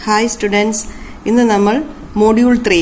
Hi students ഇന്ന് നമ്മൾ module three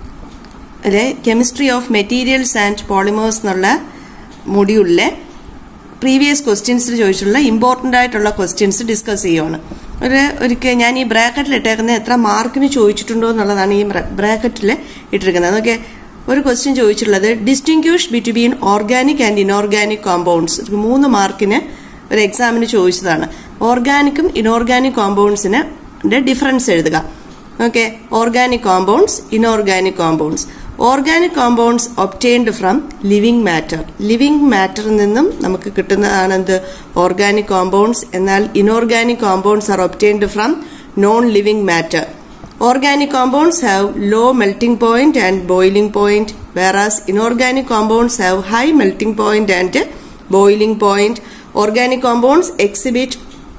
അല്ലെ chemistry of materials and polymers എന്നുള്ള മൊഡ്യൂളിലെ പ്രീവിയസ് ക്വസ്റ്റ്യൻസിൽ ചോദിച്ചിട്ടുള്ള ഇമ്പോർട്ടൻ്റ് ആയിട്ടുള്ള ക്വസ്റ്റ്യൻസ് ഡിസ്കസ് ചെയ്യുവാണ് ഒരു ഒരിക്കൽ ഞാൻ ഈ ബ്രാക്കറ്റിൽ ഇട്ടേക്കുന്നത് എത്ര മാർക്കിന് ചോദിച്ചിട്ടുണ്ടോ എന്നുള്ളതാണ് ഈ ബ്രാക്കറ്റിൽ ഇട്ടിരിക്കുന്നത് നോക്കെ ഒരു ക്വസ്റ്റ്യൻ ചോദിച്ചിട്ടുള്ളത് distinguish between organic and inorganic compounds മൂന്ന് മാർക്കിന് ഒരു എക്സാമിന് ചോദിച്ചതാണ് ഓർഗാനിക്കും ഇനോർഗാനിക് കോമ്പൗണ്ട്സിന് ഡിഫറൻസ് എഴുതുക okay organic compounds inorganic compounds organic compounds obtained from living matter living മാറ്ററിൽ നിന്നും നമുക്ക് കിട്ടുന്നതാണ് എന്ത് ഓർഗാനിക് കോമ്പൗണ്ട്സ് എന്നാൽ inorganic compounds are obtained from non living matter Organic compounds have low melting point and boiling point, whereas inorganic compounds have high melting point and boiling point. Organic compounds exhibit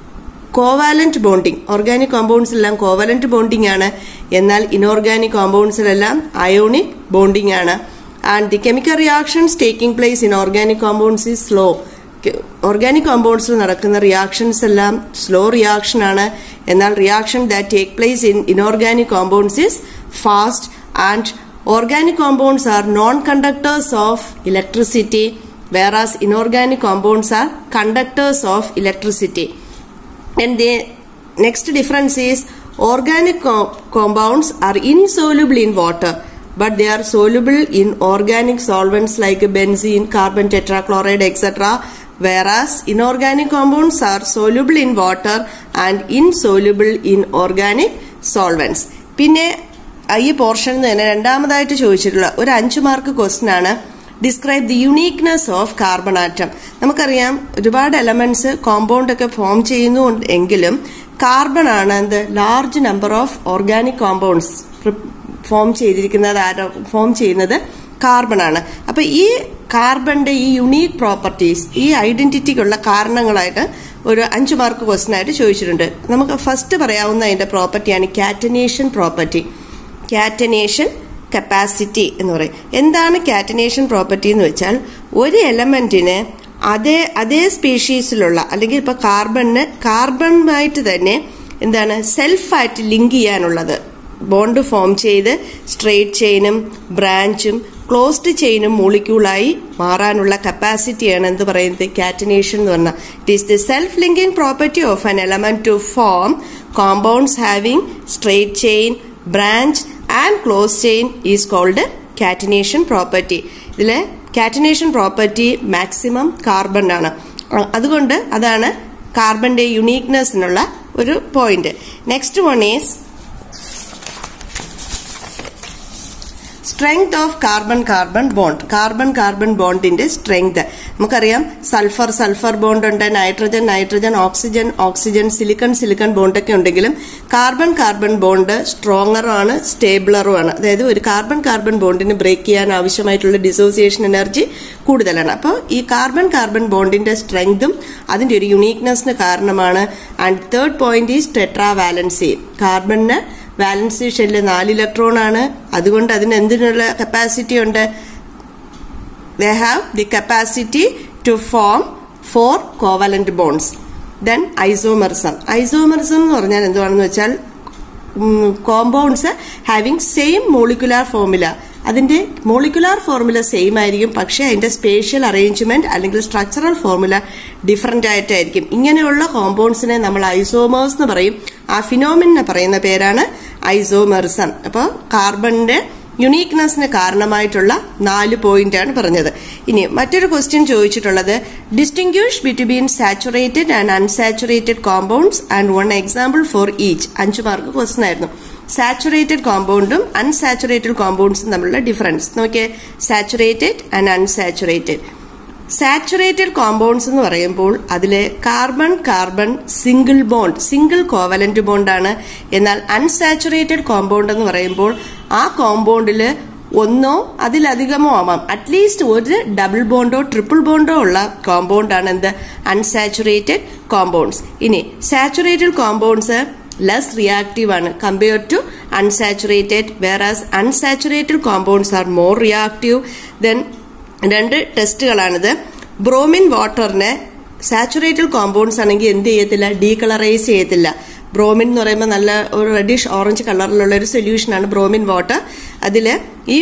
covalent bonding organic compounds എല്ലാം covalent bonding ആണ് എന്നാൽ inorganic കോമ്പൗണ്ട്സിലെല്ലാം ionic bonding ആണ് and the chemical reactions taking place in organic compounds is slow organic കോമ്പൗണ്ട്സിൽ നടക്കുന്ന reactions എല്ലാം slow reaction ആണ് എന്നാൽ reaction that take place in inorganic compounds is fast and organic compounds are non conductors of electricity whereas inorganic compounds are conductors of electricity. And the next difference is organic co- compounds are insoluble in water but they are soluble in organic solvents like benzene, carbon tetrachloride, etc. Whereas inorganic compounds are soluble in water and insoluble in organic solvents. പിന്നെ ഈ പോർഷനിൽ തന്നെ രണ്ടാമതായിട്ട് ചോദിച്ചിട്ടുള്ള ഒരു അഞ്ചു mark question ആണ് describe the uniqueness of carbon atom നമുക്കറിയാം ഒരുപാട് എലമെന്റ്സ് കോമ്പൗണ്ട് ഒക്കെ ഫോം ചെയ്യുന്നു എങ്കിലും കാർബൺ ആണ് എന്ത് large number of organic compounds form ചെയ്തിരിക്കുന്നത് ആരോ ഫോം ചെയ്യുന്നത് കാർബൺ ആണ് അപ്പൊ ഈ കാർബണിന്റെ ഈ യുണീക് പ്രോപ്പർട്ടീസ് ഈ ഐഡന്റിറ്റിക്കുള്ള കാരണങ്ങളായിട്ട് ഒരു അഞ്ചു മാർക്ക് ക്വസ്റ്റൻ ആയിട്ട് ചോദിച്ചിട്ടുണ്ട് നമുക്ക് ഫസ്റ്റ് പറയാവുന്ന അതിന്റെ പ്രോപ്പർട്ടിയാണ് കാറ്റനേഷൻ പ്രോപ്പർട്ടി കാറ്റനേഷൻ കപ്പാസിറ്റി എന്ന് പറയും എന്താണ് കാറ്റനേഷൻ പ്രോപ്പർട്ടി എന്ന് വെച്ചാൽ ഒരു എലമെന്റിന് അതേ അതേ സ്പീഷീസിലുള്ള അല്ലെങ്കിൽ ഇപ്പൊ കാർബണിന് കാർബണുമായിട്ട് തന്നെ എന്താണ് സെൽഫായിട്ട് ലിങ്ക് ചെയ്യാനുള്ളത് ബോണ്ട് ഫോം ചെയ്ത് സ്ട്രെയിറ്റ് ചെയിനും ബ്രാഞ്ചും ക്ലോസ്ഡ് ചെയിനും മോളിക്യൂളായി മാറാനുള്ള കപ്പാസിറ്റിയാണ് എന്ത് പറയുന്നത് കാറ്റനേഷൻ എന്ന് പറഞ്ഞാൽ it is the self linking property of an element to form compounds having straight chain branch and close chain is called catenation property ഇതിലെ കാറ്റിനേഷൻ പ്രോപ്പർട്ടി മാക്സിമം കാർബൺ ആണ് അതുകൊണ്ട് അതാണ് കാർബന്റെ യുണീക്നെസ്സിനുള്ള ഒരു point next one is strength of carbon carbon bond carbon carbon ബോണ്ടിന്റെ strength നമുക്കറിയാം sulphur sulphur bond ഉണ്ട് nitrogen nitrogen oxygen oxygen silicon silicon ബോണ്ടൊക്കെ ഉണ്ടെങ്കിലും കാർബൺ കാർബൺ ബോണ്ട് സ്ട്രോങ്ങറും ആണ് സ്റ്റേബിളറും ആണ് അതായത് ഒരു കാർബൺ കാർബൺ ബോണ്ടിന് ബ്രേക്ക് ചെയ്യാൻ ആവശ്യമായിട്ടുള്ള ഡിസോസിയേഷൻ എനർജി കൂടുതലാണ് അപ്പോൾ ഈ കാർബൺ കാർബൺ ബോണ്ടിന്റെ സ്ട്രെങ്തും അതിന്റെ ഒരു യുണീക്നെസ്സിന് കാരണമാണ് and third point is tetravalency കാർബണിന് വാലൻസി ഷെല്ല് നാല് ഇലക്ട്രോൺ ആണ് അതുകൊണ്ട് അതിന് എന്തിനുള്ള കപ്പാസിറ്റി ഉണ്ട് they have the capacity to form four covalent bonds then isomerism isomerism എന്ന് പറഞ്ഞാൽ എന്തുവാണെന്ന് വെച്ചാൽ compounds having same molecular formula അതിന്റെ മോളിക്കുലാർ ഫോർമുല സെയിം ആയിരിക്കും പക്ഷേ അതിന്റെ സ്പേഷ്യൽ അറേഞ്ച്മെന്റ് അല്ലെങ്കിൽ സ്ട്രക്ചറൽ ഫോർമുല ഡിഫറെന്റ് ആയിട്ടായിരിക്കും ഇങ്ങനെയുള്ള കോമ്പൗണ്ട്സിനെ നമ്മൾ ഐസോമേഴ്സ് എന്ന് പറയും ആ ഫിനോമിനെ പറയുന്ന പേരാണ് ഐസോമെറിസം അപ്പോൾ കാർബണിന്റെ യുണീക്നെസ്സിന് കാരണമായിട്ടുള്ള നാല് പോയിന്റ് ആണ് പറഞ്ഞത് ഇനി മറ്റൊരു ക്വസ്റ്റ്യൻ ചോദിച്ചിട്ടുള്ളത് distinguish between saturated and unsaturated compounds and one example for each അഞ്ചു മാർക്ക് ക്വസ്റ്റ്യൻ ആയിരുന്നു സാച്ചുറേറ്റഡ് കോമ്പൗണ്ടും അൺസാച്ചുറേറ്റഡ് കോമ്പൗണ്ട്സും തമ്മിലുള്ള ഡിഫറൻസ് നോക്കിയേ saturated and unsaturated saturated compounds എന്ന് പറയുമ്പോൾ അതിലെ carbon carbon single bond single covalent ബോണ്ടാണ് എന്നാൽ അൺസാച്ചുറേറ്റഡ് കോമ്പൗണ്ട് എന്ന് പറയുമ്പോൾ ആ കോമ്പൗണ്ടിൽ ഒന്നോ അതിലധികമോ ആവാം അറ്റ്ലീസ്റ്റ് ഒരു ഡബിൾ ബോണ്ടോ ട്രിപ്പിൾ ബോണ്ടോ ഉള്ള കോമ്പൗണ്ട് ആണ് എന്ത് അൺസാച്ചുറേറ്റഡ് കോമ്പൗണ്ട്സ് ഇനി സാച്ചുറേറ്റഡ് കോമ്പൗണ്ട്സ് ലെസ് റിയാക്റ്റീവ് ആണ് compare to unsaturated whereas unsaturated compounds are more reactive then രണ്ട് ടെസ്റ്റുകളാണിത് ബ്രോമിൻ വാട്ടറിന് സാച്ചുറേറ്റഡ് കോമ്പൗണ്ട്സ് ആണെങ്കിൽ എന്ത് ചെയ്യത്തില്ല ഡീകളറൈസ് ചെയ്യത്തില്ല ബ്രോമിൻ എന്ന് പറയുമ്പോൾ നല്ല ഒരു റെഡിഷ് ഓറഞ്ച് കളറിലുള്ള ഒരു സൊല്യൂഷനാണ് ബ്രോമിൻ വാട്ടർ അതിൽ ഈ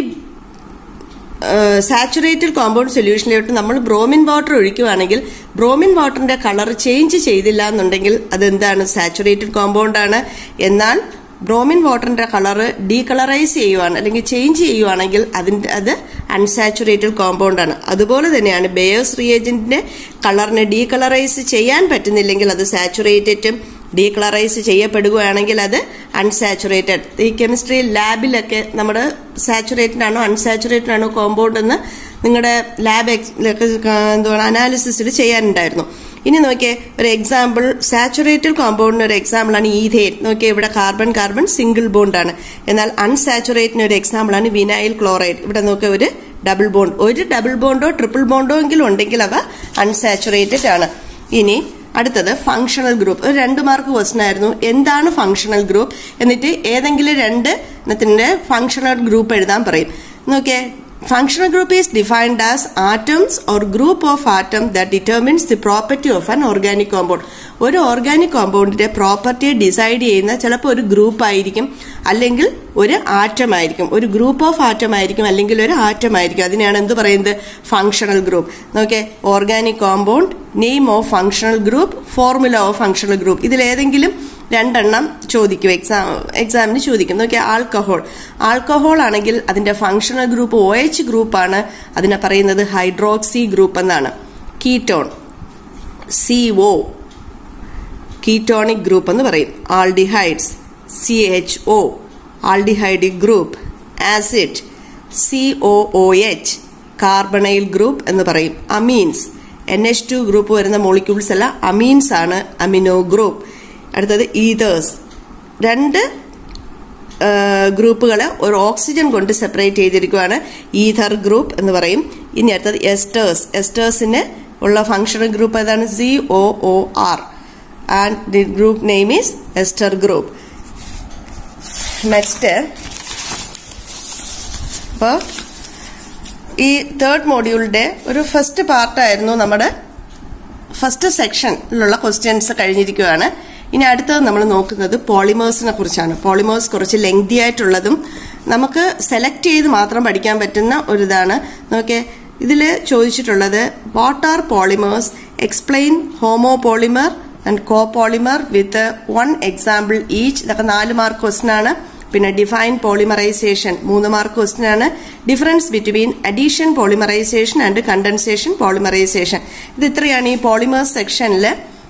സാച്ചുറേറ്റഡ് കോമ്പൗണ്ട് സൊല്യൂഷനിലോട്ട് നമ്മൾ ബ്രോമിൻ വാട്ടർ ഒഴിക്കുകയാണെങ്കിൽ ബ്രോമിൻ വാട്ടറിന്റെ കളർ ചേഞ്ച് ചെയ്തില്ല എന്നുണ്ടെങ്കിൽ അതെന്താണ് സാച്ചുറേറ്റഡ് കോമ്പൗണ്ട് ആണ് എന്നാൽ ബ്രോമിൻ വാട്ടറിന്റെ കളർ ഡീകളറൈസ് ചെയ്യുവാണ് അല്ലെങ്കിൽ ചേഞ്ച് ചെയ്യുവാണെങ്കിൽ അതിന്റെ അത് അൺസാച്ചുറേറ്റഡ് കോമ്പൗണ്ട് ആണ് അതുപോലെ തന്നെയാണ് ബേയേഴ്സ് റിയേജന്റിന്റെ കളറിനെ ഡീകളറൈസ് ചെയ്യാൻ പറ്റുന്നില്ലെങ്കിൽ അത് സാച്ചുറേറ്റഡും ഡീകളറൈസ് ചെയ്യപ്പെടുകയാണെങ്കിൽ അത് അൺസാച്ചുറേറ്റഡ് ഈ കെമിസ്ട്രി ലാബിലൊക്കെ നമ്മുടെ സാച്ചുറേറ്റഡ് ആണോ അൺസാച്ചുറേറ്റഡ് ആണോ കോമ്പൗണ്ട് എന്ന് നിങ്ങളുടെ ലാബ് എന്തുവാണ് അനാലിസിസിൽ ചെയ്യാനുണ്ടായിരുന്നു ഇനി നോക്കിയേ ഒരു എക്സാമ്പിൾ സാച്ചുറേറ്റഡ് കോമ്പൗണ്ടിന് ഒരു എക്സാമ്പിൾ ആണ് ഈഥേൻ നോക്കിയേ ഇവിടെ കാർബൺ കാർബൺ സിംഗിൾ ബോണ്ട് ആണ് എന്നാൽ അൺസാച്ചുറേറ്റിന് ഒരു എക്സാമ്പിൾ ആണ് വിനൈൽ ക്ലോറൈഡ് ഇവിടെ നോക്കിയ ഒരു ഡബിൾ ബോണ്ട് ഒരു ഡബിൾ ബോണ്ടോ ട്രിപ്പിൾ ബോണ്ടോ എങ്കിലും ഉണ്ടെങ്കിൽ അവ അൺസാച്ചുറേറ്റഡ് ആണ് ഇനി അടുത്തത് ഫങ്ഷണൽ ഗ്രൂപ്പ് ഒരു രണ്ട് മാർക്ക് ക്വസ്റ്റൻ ആയിരുന്നു എന്താണ് ഫങ്ഷണൽ ഗ്രൂപ്പ് എന്നിട്ട് ഏതെങ്കിലും രണ്ട് എണ്ണത്തിന്റെ ഫങ്ഷണൽ ഗ്രൂപ്പ് എഴുതാൻ പറയും നോക്കിയേ Functional group is defined as atoms or group of atoms that determines the property of an organic compound. ഒരു ഓർഗാനിക് കോമ്പൗണ്ടിന്റെ പ്രോപ്പർട്ടിയെ ഡിസൈഡ് ചെയ്യുന്ന ചിലപ്പോൾ ഒരു ഗ്രൂപ്പ് ആയിരിക്കും അല്ലെങ്കിൽ ഒരു ആറ്റം ആയിരിക്കും ഒരു ഗ്രൂപ്പ് ഓഫ് ആറ്റം ആയിരിക്കും അല്ലെങ്കിൽ ഒരു ആറ്റം ആയിരിക്കും അതിനെയാണ് എന്ത് പറയുന്നത് ഫങ്ഷണൽ ഗ്രൂപ്പ് നോക്കെ organic compound name of functional group formula of functional group ഇതിലേതെങ്കിലും രണ്ടെണ്ണം ചോദിക്കും എക്സാം എക്സാമിന് ചോദിക്കും നോക്കിയാൽ ആൽക്കഹോൾ ആൽക്കഹോൾ ആണെങ്കിൽ അതിന്റെ ഫങ്ഷണൽ ഗ്രൂപ്പ് ഒ എച്ച് ഗ്രൂപ്പാണ് അതിനെ പറയുന്നത് ഹൈഡ്രോക്സി ഗ്രൂപ്പ് എന്നാണ് ketone C O ketonic group എന്ന് പറയും aldehydes C H O aldehydic group acid C O O H carbonyl group എന്ന് പറയും amines N H two group വരുന്ന മോളിക്യൂൾസ് അല്ല അമീൻസ് ആണ് അമിനോ ഗ്രൂപ്പ് അടുത്തത് ഈതേഴ്സ് രണ്ട് ഗ്രൂപ്പുകളെ ഒരു ഓക്സിജൻ കൊണ്ട് സെപ്പറേറ്റ് ചെയ്തിരിക്കുകയാണ് ഈഥർ ഗ്രൂപ്പ് എന്ന് പറയും ഇനി അടുത്തത് എസ്റ്റേഴ്സ് എസ്റ്റേഴ്സിന് ഉള്ള ഫങ്ഷണൽ ഗ്രൂപ്പ് ഏതാണ് C O O R and the group name is ester group next അപ്പോൾ ഈ തേർഡ് മോഡ്യൂളിന്റെ ഒരു ഫസ്റ്റ് പാർട്ടായിരുന്നു നമ്മുടെ ഫസ്റ്റ് സെക്ഷനിലുള്ള ക്വസ്റ്റ്യൻസ് കഴിഞ്ഞിരിക്കുകയാണ് ഇനി അടുത്തത് നമ്മൾ നോക്കുന്നത് പോളിമേഴ്സിനെ കുറിച്ചാണ് പോളിമേഴ്സ് കുറച്ച് ലെങ്തി ആയിട്ടുള്ളതും നമുക്ക് സെലക്ട് ചെയ്ത് മാത്രം പഠിക്കാൻ പറ്റുന്ന ഒരു ഇതാണ് നോക്കിയേ ഇതിൽ ചോദിച്ചിട്ടുള്ളത് what are polymers explain homopolymer and copolymer with one example each ഇതൊക്കെ നാല് മാർക്ക് ക്വസ്റ്റൻ ആണ് പിന്നെ ഡിഫൈൻ പോളിമറൈസേഷൻ മൂന്ന് മാർക്ക് ക്വസ്റ്റൻ ആണ് difference between addition polymerisation and condensation polymerization ഇത് ഇത്രയാണ് ഈ പോളിമേഴ്സ് സെക്ഷനിൽ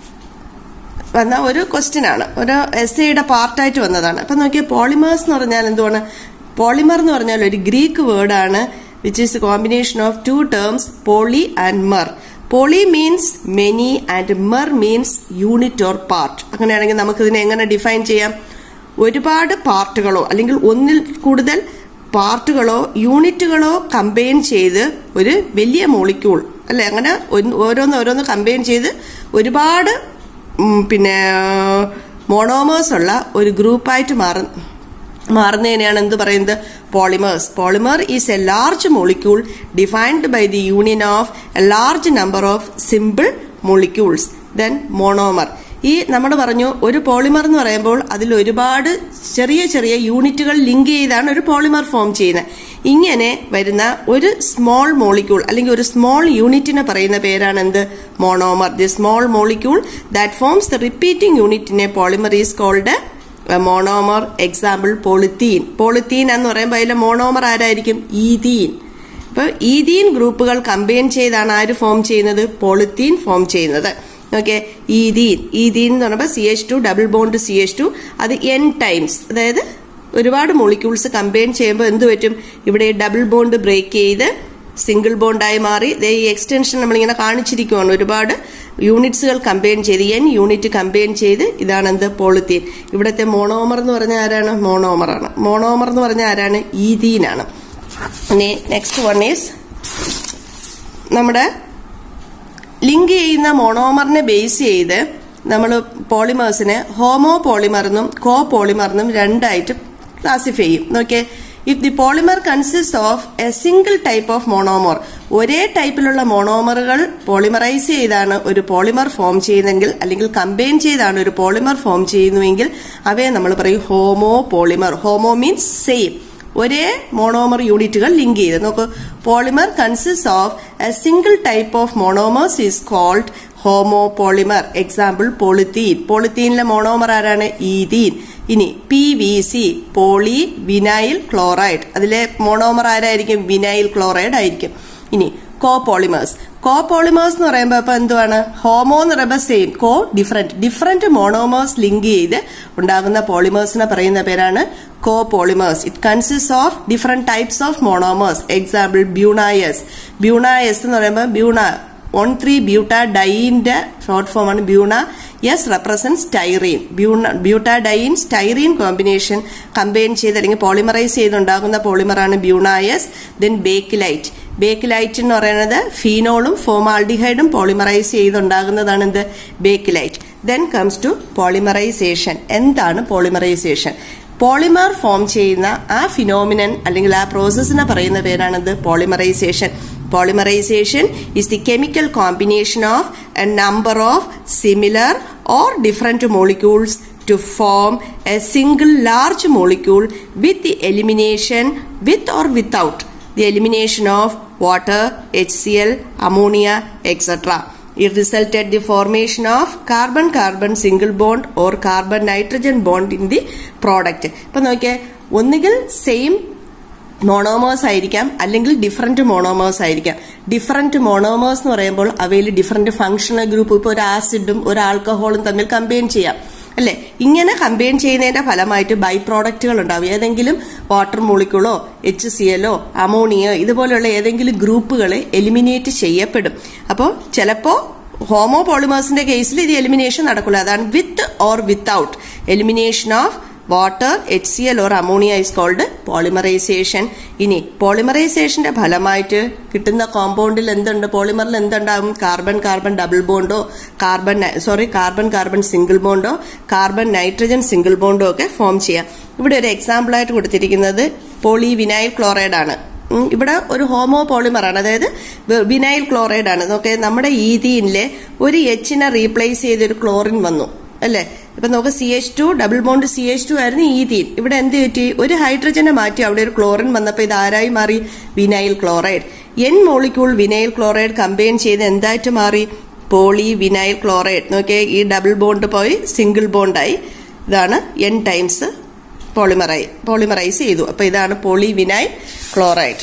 വന്ന ഒരു ക്വസ്റ്റ്യൻ ആണ് ഒരു എസ് എയുടെ പാർട്ടായിട്ട് വന്നതാണ് അപ്പൊ നോക്കിയ പോളിമേഴ്സ് എന്ന് പറഞ്ഞാൽ എന്തുവാണ് പോളിമർ എന്ന് പറഞ്ഞാൽ ഒരു ഗ്രീക്ക് വേർഡാണ് which is combination of two terms poly and mer poly means many and mer means unit or part അങ്ങനെയാണെങ്കിൽ നമുക്ക് ഇതിനെ എങ്ങനെ ഡിഫൈൻ ചെയ്യാം ഒരുപാട് പാർട്ടുകളോ അല്ലെങ്കിൽ ഒന്നിൽ കൂടുതൽ പാർട്ടുകളോ യൂണിറ്റുകളോ കമ്പൈൻ ചെയ്ത് ഒരു വലിയ മോളിക്യൂൾ അല്ലെ അങ്ങനെ ഓരോന്ന് ഓരോന്ന് കമ്പൈൻ ചെയ്ത് ഒരുപാട് പിന്നെ മോണോമേഴ്സ് ഉള്ള ഒരു ഗ്രൂപ്പായിട്ട് മാറ മാറുന്നതിനെയാണ് എന്ത് പറയുന്നത് polymers polymer is a large molecule defined by the union of a large number of simple molecules then monomer ഈ നമ്മൾ പറഞ്ഞു ഒരു പോളിമർ എന്ന് പറയുമ്പോൾ അതിൽ ഒരുപാട് ചെറിയ ചെറിയ യൂണിറ്റുകൾ ലിങ്ക് ചെയ്താണ് ഒരു പോളിമർ ഫോം ചെയ്യുന്നത് ഇങ്ങനെ വരുന്ന ഒരു സ്മോൾ മോളിക്യൂൾ അല്ലെങ്കിൽ ഒരു സ്മോൾ യൂണിറ്റിനെ പറയുന്ന പേരാണ് എന്ത് monomer the small molecule that forms the repeating യൂണിറ്റിനെ polymer is called monomer example polythene polythene എന്ന് പറയുമ്പോൾ അതിലെ മോണോമർ ആരായിരിക്കും ഈതീൻ ഇപ്പൊ ഈതീൻ ഗ്രൂപ്പുകൾ കമ്പൈൻ ചെയ്താണ് ആര് ഫോം ചെയ്യുന്നത് പോളിത്തീൻ ഫോം ചെയ്യുന്നത് ഓക്കെ ഈതീൻ ഈതീൻ എന്ന് പറയുമ്പോൾ C H two double bond C H two അത് എൻ ടൈംസ് അതായത് ഒരുപാട് മോളിക്യൂൾസ് കമ്പൈൻ ചെയ്യുമ്പോൾ എന്ത് പറ്റും ഇവിടെ ഡബിൾ ബോണ്ട് ബ്രേക്ക് ചെയ്ത് സിംഗിൾ ബോണ്ടായി മാറി ഈ എക്സ്റ്റൻഷൻ നമ്മളിങ്ങനെ കാണിച്ചിരിക്കുവാണ് ഒരുപാട് യൂണിറ്റ്സുകൾ കമ്പൈൻ ചെയ്ത് എൻ യൂണിറ്റ് കമ്പൈൻ ചെയ്ത് ഇതാണ് എന്ത് പോളിത്തീൻ ഇവിടുത്തെ മോണോമർ എന്ന് പറഞ്ഞ ആരാണ് മോണോമർ ആണ് മോണോമർ എന്ന് പറഞ്ഞ ആരാണ് ഈതീനാണ് ഇനി നെക്സ്റ്റ് വൺ ഈസ് നമ്മുടെ ലിങ്ക് ചെയ്യുന്ന മോണോമറിനെ ബേസ് ചെയ്ത് നമ്മൾ പോളിമേഴ്സിനെ ഹോമോ പോളിമർ എന്നും കോ പോളിമർ എന്നും രണ്ടായിട്ട് ക്ലാസിഫൈ ചെയ്യും നോക്കിയേ if the polymer consist of a single type of monomer ഒരേ ടൈപ്പിലുള്ള മോണോമറുകൾ പോളിമറൈസ് ചെയ്താണ് ഒരു പോളിമർ ഫോം ചെയ്യുന്നെങ്കിൽ അല്ലെങ്കിൽ കമ്പൈൻ ചെയ്താണ് ഒരു പോളിമർ ഫോം ചെയ്യുന്നുവെങ്കിൽ അവയെ നമ്മൾ പറയും homo polymer homo means same ഒരേ മോണോമർ യൂണിറ്റുകൾ ലിങ്ക് ചെയ്ത് നോക്കൂ polymer consist of a single type of monomers is called homo polymer example polythene പോളിത്തീനിലെ മോണോമർ ആരാണ് ഈതീൻ ഇനി P V C poly vinyl chloride അതിലെ മോണോമർ ആരായിരിക്കും വിനൈൽ ക്ലോറൈഡ് ആയിരിക്കും ഇനി കോ പോളിമേഴ്സ് കോ പോളിമേഴ്സ് എന്ന് പറയുമ്പോൾ ഇപ്പൊ എന്തുവാണ് ഹോമോ എന്ന് പറയുമ്പോൾ same co different different monomers link ചെയ്ത് ഉണ്ടാകുന്ന പോളിമേഴ്സിനെ പറയുന്ന പേരാണ് co polymers it consist of different types of monomers example Buna S Buna S എന്ന് പറയുമ്പോൾ ബ്യൂണ വൺ ത്രീ ബ്യൂട്ട ഡൈന്റെ ഷോർട്ട് ഫോം ആണ് Buna S represent styrene butadiene styrene combination combine ചെയ്ത് അല്ലെങ്കിൽ പോളിമറൈസ് ചെയ്തുണ്ടാകുന്ന പോളിമറാണ് ബ്യൂണായസ് ദെൻ ബേക്കിലൈറ്റ് ബേക്കിലൈറ്റ് എന്ന് പറയുന്നത് ഫീനോളും ഫോമാൾഡിഹൈഡും പോളിമറൈസ് ചെയ്തുണ്ടാകുന്നതാണ് എന്ത് Bakelite then comes to polymerisation എന്താണ് പോളിമറൈസേഷൻ പോളിമർ ഫോം ചെയ്യുന്ന ആ ഫിനോമിനൻ അല്ലെങ്കിൽ ആ പ്രോസസ്സിനെ പറയുന്ന പേരാണെന്ത് polymerisation polymerisation is the chemical combination of a number of similar or different molecules to form a single large molecule with the elimination with or without the elimination of water, HCl, ammonia, etc. It resulted the formation of carbon-carbon single bond or carbon-nitrogen bond in the product. ഇപ്പൊ നോക്കിയേ ഒന്നുകിൽ same monomers ആയിരിക്കാം അല്ലെങ്കിൽ different monomers ആയിരിക്കാം different monomers എന്ന് പറയുമ്പോൾ അവയിൽ different functional group ഇപ്പോൾ ഒരു ആസിഡും ഒരു ആൽക്കഹോളും തമ്മിൽ കമ്പൈൻ ചെയ്യാം അല്ലെ ഇങ്ങനെ കമ്പൈൻ ചെയ്യുന്നതിന്റെ ഫലമായിട്ട് ബൈ പ്രോഡക്റ്റുകൾ ഉണ്ടാവും ഏതെങ്കിലും വാട്ടർ മോളിക്കുളോ എച്ച് സി എല്ലോ അമോണിയോ ഇതുപോലെയുള്ള ഏതെങ്കിലും ഗ്രൂപ്പുകൾ എലിമിനേറ്റ് ചെയ്യപ്പെടും അപ്പോൾ ചിലപ്പോൾ ഹോമോ പോളിമേഴ്സിന്റെ കേസിൽ ഇത് എലിമിനേഷൻ നടക്കില്ല അതാണ് with or without elimination of water H C L or ammonia is called polymerisation ഇനി പോളിമറൈസേഷന്റെ ഫലമായിട്ട് കിട്ടുന്ന കോമ്പൗണ്ടിൽ എന്തുണ്ട് പോളിമറിൽ എന്തുണ്ടാകും കാർബൺ കാർബൺ ഡബിൾ ബോണ്ടോ carbon sorry carbon carbon single ബോണ്ടോ കാർബൺ നൈട്രജൻ സിംഗിൾ ബോണ്ടോ ഒക്കെ ഫോം ചെയ്യാം ഇവിടെ ഒരു എക്സാമ്പിൾ ആയിട്ട് കൊടുത്തിരിക്കുന്നത് പോളി വിനൈൽ ക്ലോറൈഡ് ആണ് ഇവിടെ ഒരു ഹോമോ പോളിമർ ആണ് അതായത് വിനൈൽ ക്ലോറൈഡ് ആണ് നോക്കെ നമ്മുടെ ഈതീനിലെ ഒരു എച്ചിനെ റീപ്ലേസ് ചെയ്തൊരു ക്ലോറിൻ വന്നു അല്ലേ ഇപ്പൊ നമുക്ക് C H two double bond C H two ആയിരുന്നു ഈതീൻ ഇവിടെ എന്ത് പറ്റി ഒരു ഹൈഡ്രജനെ മാറ്റി അവിടെ ഒരു ക്ലോറിൻ വന്നപ്പോൾ ഇത് ആരായി മാറി vinyl chloride n molecule vinyl chloride combine ചെയ്ത് എന്തായിട്ട് മാറി പോളി വിനൈൽ ക്ലോറൈഡ് നോക്കിയേ ഈ ഡബിൾ ബോണ്ട് പോയി സിംഗിൾ ബോണ്ടായി ഇതാണ് എൻ ടൈംസ് പോളിമറൈ പോളിമറൈസ് ചെയ്തു അപ്പൊ ഇതാണ് പോളി വിനൈൽ ക്ലോറൈഡ്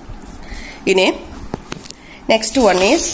ഇനി next one is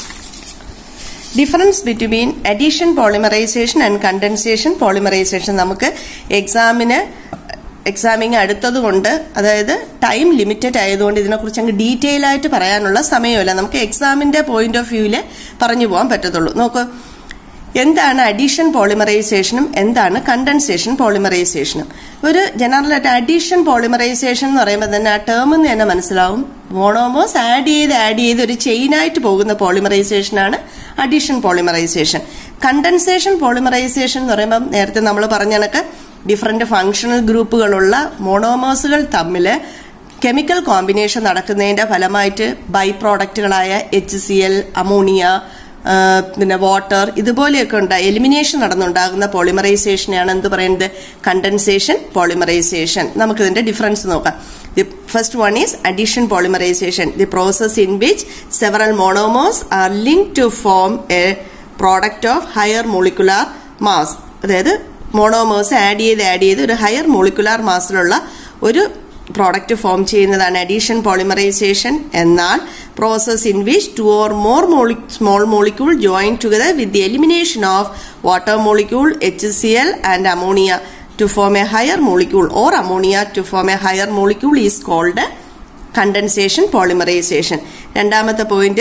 difference between addition polymerisation and condensation polymerisation നമുക്ക് എക്സാമിന് എക്സാമിങ് അടുത്തതുകൊണ്ട് അതായത് ടൈം ലിമിറ്റഡ് ആയതുകൊണ്ട് ഇതിനെക്കുറിച്ച് അങ്ങ് ഡീറ്റെയിൽ ആയിട്ട് പറയാനുള്ള സമയമില്ല നമുക്ക് എക്സാമിന്റെ പോയിന്റ് ഓഫ് വ്യൂവിൽ പറഞ്ഞു പോകാൻ പറ്റത്തുള്ളൂ നോക്കൂ എന്താണ് അഡീഷൻ പോളിമറൈസേഷനും എന്താണ് കണ്ടൻസേഷൻ പോളിമറൈസേഷനും ഒരു ജനറൽ ആയിട്ട് അഡീഷൻ പോളിമറൈസേഷൻ എന്ന് പറയുമ്പോൾ തന്നെ ആ ടേം എന്ന് തന്നെ മനസ്സിലാവും മോണോമോസ് ആഡ് ചെയ്ത് ആഡ് ചെയ്ത് ഒരു ചെയിനായിട്ട് പോകുന്ന പോളിമറൈസേഷനാണ് അഡീഷൻ പോളിമറൈസേഷൻ കണ്ടൻസേഷൻ പോളിമറൈസേഷൻ എന്ന് പറയുമ്പോൾ നേരത്തെ നമ്മൾ പറഞ്ഞ കണക്ക് ഡിഫറെന്റ് ഫങ്ഷണൽ ഗ്രൂപ്പുകളുള്ള മോണോമോസുകൾ തമ്മിൽ കെമിക്കൽ കോമ്പിനേഷൻ നടക്കുന്നതിന്റെ ഫലമായിട്ട് ബൈ പ്രോഡക്റ്റുകളായ എച്ച് സി എൽ അമോണിയ പിന്നെ വാട്ടർ ഇതുപോലെയൊക്കെ ഉണ്ടായി എലിമിനേഷൻ നടന്നുണ്ടാകുന്ന പോളിമറൈസേഷനെയാണ് എന്ത് പറയുന്നത് കണ്ടൻസേഷൻ പോളിമറൈസേഷൻ നമുക്ക് ഇതിന്റെ ഡിഫറൻസ് നോക്കാം the first one is addition polymerisation the process in which several monomers are link to form a product of higher molecular mass അതായത് monomers add ചെയ്ത് ആഡ് ചെയ്ത് ഒരു ഹയർ മോളിക്കുലാർ മാസിലുള്ള ഒരു പ്രോഡക്റ്റ് ഫോം ചെയ്യുന്നതാണ് അഡീഷൻ പോളിമറൈസേഷൻ എന്നാൽ process in which two or more small molecule join together with the elimination of water molecule H C L and ammonia to form a higher molecule or ammonia to form a higher molecule is called condensation polymerisation രണ്ടാമത്തെ point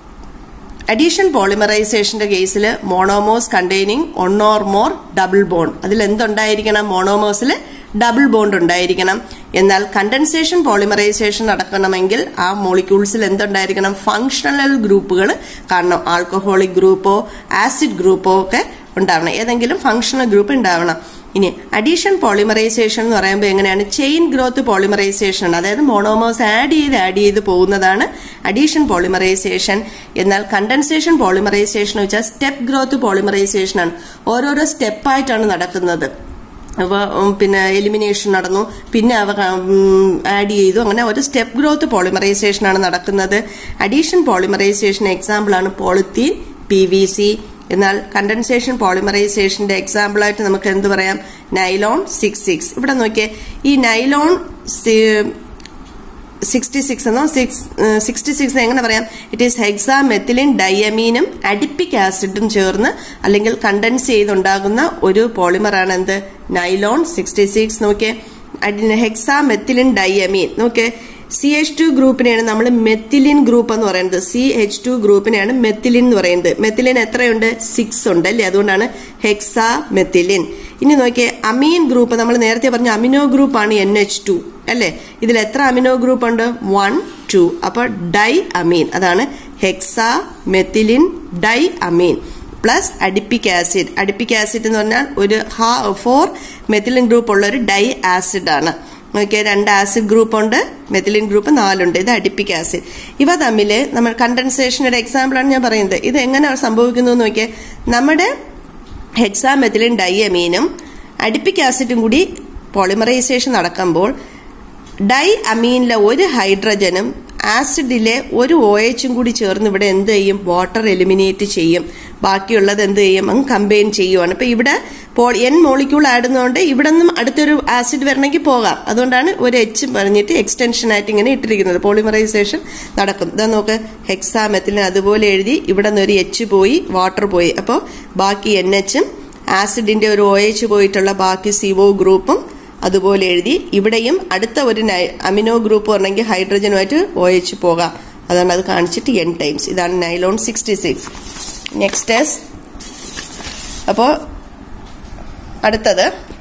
addition പോളിമറൈസേഷന്റെ കേസിൽ monomers containing one or more double bond അതിൽ എന്തുണ്ടായിരിക്കണം മോണോമോസിൽ double bond ഉണ്ടായിരിക്കണം എന്നാൽ condensation polymerisation നടക്കണമെങ്കിൽ ആ മോളിക്യൂൾസിൽ എന്തുണ്ടായിരിക്കണം functional ഗ്രൂപ്പുകൾ കാണണം ആൽക്കഹോളിക് ഗ്രൂപ്പോ ആസിഡ് ഗ്രൂപ്പോ ഒക്കെ ഉണ്ടാവണം ഏതെങ്കിലും ഫങ്ഷണൽ ഗ്രൂപ്പ് ഉണ്ടാവണം ഇനി അഡീഷൻ പോളിമറൈസേഷൻ എന്ന് പറയുമ്പോൾ എങ്ങനെയാണ് ചെയിൻ ഗ്രോത്ത് പോളിമറൈസേഷൻ ആണ് അതായത് മോണോമേഴ്സ് ആഡ് ചെയ്ത് ആഡ് ചെയ്ത് പോകുന്നതാണ് അഡീഷൻ പോളിമറൈസേഷൻ എന്നാൽ കണ്ടൻസേഷൻ പോളിമറൈസേഷൻ വെച്ചാൽ സ്റ്റെപ്പ് ഗ്രോത്ത് പോളിമറൈസേഷൻ ആണ് ഓരോരോ സ്റ്റെപ്പായിട്ടാണ് നടക്കുന്നത് അവ ഉം, പിന്നെ എലിമിനേഷൻ നടന്നു പിന്നെ അവ ആഡ് ചെയ്തു അങ്ങനെ ഒരു സ്റ്റെപ്പ് ഗ്രോത്ത് പോളിമറൈസേഷൻ ആണ് നടക്കുന്നത് അഡീഷൻ പോളിമറൈസേഷൻ എക്സാമ്പിൾ ആണ് പോളിത്തീൻ പി വി സി എന്നാൽ കണ്ടൻസേഷൻ പോളിമറൈസേഷന്റെ എക്സാമ്പിൾ ആയിട്ട് നമുക്ക് എന്ത് പറയാം നൈലോൺ സിക്സ് സിക്സ് ഇവിടെ നോക്കിയേ ഈ നൈലോൺ സിക്സ്റ്റി സിക്സ് എന്നോ സിക്സ് സിക്സ്റ്റി സിക്സ് എങ്ങനെ പറയാം ഇറ്റ് ഈസ് ഹെക്സാ മെത്തിലിൻ ഡയമീനും അഡിപ്പിക് ആസിഡും ചേർന്ന് അല്ലെങ്കിൽ കണ്ടൻസ് ചെയ്തുണ്ടാകുന്ന ഒരു പോളിമറാണ് എന്ത് നൈലോൺ സിക്സ്റ്റി സിക്സ് നോക്കിയേ ഹെക്സാ മെത്തിലിൻ ഡയമീൻ നോക്കിയേ സി എച്ച് ടു ഗ്രൂപ്പിനെയാണ് നമ്മൾ മെത്തിലിൻ ഗ്രൂപ്പ് എന്ന് പറയുന്നത് സി എച്ച് ടു ഗ്രൂപ്പിനെയാണ് മെത്തിലിൻ എന്ന് പറയുന്നത് മെത്തിലിൻ എത്രയുണ്ട് സിക്സ് ഉണ്ട് അല്ലേ അതുകൊണ്ടാണ് ഹെക്സാ മെത്തിലിൻ ഇനി നോക്കിയേ അമീൻ ഗ്രൂപ്പ് നമ്മൾ നേരത്തെ പറഞ്ഞ അമിനോ ഗ്രൂപ്പ് ആണ് എൻ എച്ച് ടു അല്ലേ ഇതിൽ എത്ര അമിനോ ഗ്രൂപ്പ് ഉണ്ട് വൺ ടു അപ്പോൾ ഡൈ അമീൻ അതാണ് hexamethylene diamine plus adipic acid adipic acid എന്ന് പറഞ്ഞാൽ ഒരു ഫോർ മെത്തിലിൻ ഗ്രൂപ്പ് ഉള്ള ഒരു ഡൈ ആസിഡ് ആണ് നോക്കിയ രണ്ട് ആസിഡ് ഗ്രൂപ്പ് ഉണ്ട് മെത്തിലിൻ ഗ്രൂപ്പ് നാലുണ്ട് ഇത് അഡിപ്പിക് ആസിഡ് ഇവ തമ്മിൽ നമ്മൾ കണ്ടൻസേഷനൊരു എക്സാമ്പിൾ ആണ് ഞാൻ പറയുന്നത് ഇത് എങ്ങനെ സംഭവിക്കുന്നു എന്ന് നോക്കിയാൽ നമ്മുടെ ഹെക്സാമെത്തിലിൻ ഡൈഅമീനും അഡിപ്പിക് ആസിഡും കൂടി പോളിമറൈസേഷൻ നടക്കുമ്പോൾ ഡൈ അമീനിലെ ഒരു ഹൈഡ്രജനും ആസിഡിലെ ഒരു ഒ എച്ചും കൂടി ചേർന്ന് ഇവിടെ എന്ത് ചെയ്യും വാട്ടർ എലിമിനേറ്റ് ചെയ്യും ബാക്കിയുള്ളത് എന്ത് ചെയ്യും അങ്ങ് കമ്പൈൻ ചെയ്യുവാണ് ഇപ്പൊ ഇവിടെ എൻ മോളിക്യൂൾ ആടുന്നതുകൊണ്ട് ഇവിടെ നിന്നും അടുത്തൊരു ആസിഡ് വരണമെങ്കിൽ പോകാം അതുകൊണ്ടാണ് ഒരു എച്ച് പറഞ്ഞിട്ട് എക്സ്റ്റൻഷൻ ആയിട്ട് ഇങ്ങനെ ഇട്ടിരിക്കുന്നത് പോളിമറൈസേഷൻ നടക്കും ഇതാ നോക്ക് ഹെക്സാമെത്തിലിന് അതുപോലെ എഴുതി ഇവിടെ നിന്ന് ഒരു എച്ച് പോയി വാട്ടർ പോയി അപ്പോൾ ബാക്കി എൻ എച്ചും ആസിഡിന്റെ ഒരു ഒ എച്ച് പോയിട്ടുള്ള ബാക്കി സിവോ ഗ്രൂപ്പും അതുപോലെ എഴുതി ഇവിടെയും അടുത്ത ഒരു അമിനോ ഗ്രൂപ്പ് പറഞ്ഞെങ്കിൽ ഹൈഡ്രജനുമായിട്ട് ഒ എച്ച് പോകാം അതാണ് അത് കാണിച്ചിട്ട് എൻ ടൈംസ് ഇതാണ് നൈലോൺ സിക്സ്റ്റി സിക്സ് നെക്സ്റ്റ് അപ്പോൾ അടുത്തത്